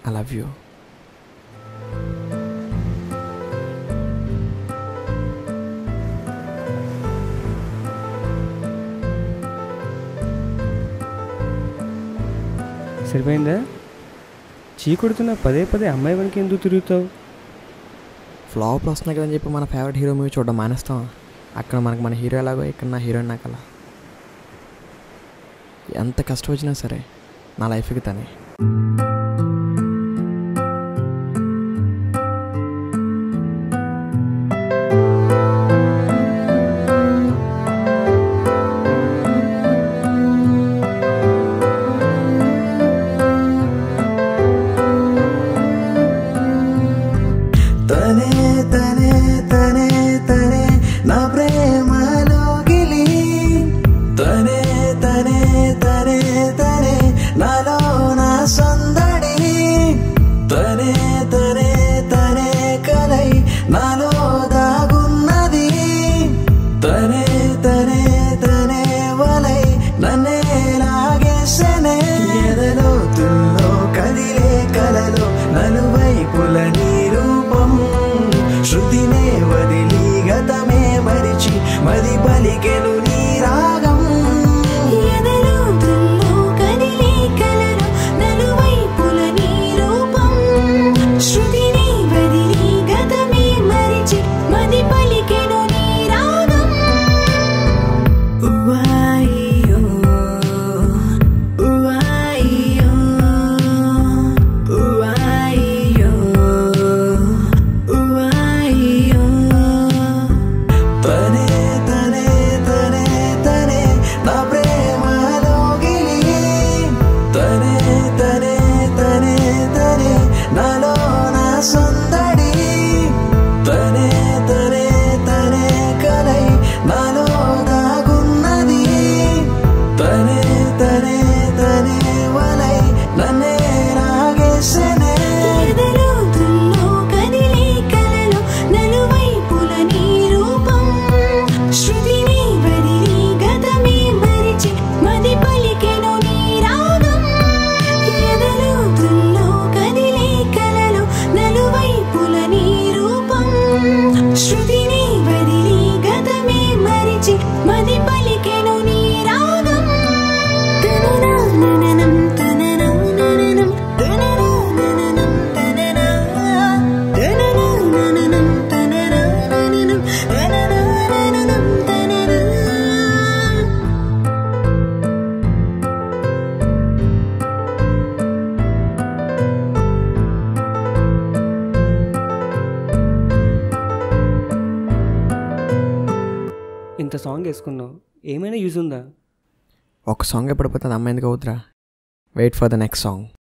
I love you సరిపోయిందా చీకొడుతున్న పదే పదే అమ్మాయి వెనక ఎందుకు తిరుగుతావు ఫ్లాప్లు వస్తున్నాయి కదని చెప్పి మన ఫేవరెట్ హీరో మూవీ చూడడం మానేస్తాం అక్కడ మనకు మన హీరో ఎలాగో ఇక్కడ నా హీరోయిన్ నాకు అలా ఎంత కష్టం వచ్చినా సరే నా లైఫ్కి తనే తనే తనే తనే తనే నా ప్రేమలో గిలి తనే తనే తనే తనే నాలో నా సందడి తనే తనే తనే కలై నాలో దాగున్నది తనే తనే తనే వలై నన్నే లాగేసనే ఎదలో తుల్లో కదిలే కలలో నలువైపుల నీ రూపం శృతినే వదిలి గతమే మరిచి మది పలికెను నీ రాగం ఎదలో దుల్లో కదిలే కలలో నలువైపుల నీ రూపం శృతిని వదిలి గతమే మరిచి మది పలికెను నీ రాగం ఉవాయియో ఉవాయియో ఉవాయియో ఉవాయియో తనే తనే తనే తనే నా ప్రేమలో గిలి తనే తనే తనే తనే నాలో నా సందడి తనే తనే తనే కలై నాలో దాగున్నది తనే తనే తనే వలై నన్నే రాగేసనే ఎదలో దుల్లో కదిలే కలలో నలువైపుల నీ రూపం శృతిని వదిలి గతమే మరిచి మది పలికెను నీ రాగం ఎదలో దుల్లో కదిలే కలలో నలువైపుల నీ రూపం శృతిని వదిలి గతమే మరిచి మది పలికెను నీ రాగం తననాననం తననాననం తననాననం తననా తననాననం తననాననం తననాననం తననా ఇంత సాంగ్ వేసుకున్నావు ఏమైనా యూజ్ ఉందా ఒక సాంగ్ ఎప్పుడు పోతుంది అమ్మాయి ఎందుకు అవుతురా wait for the next song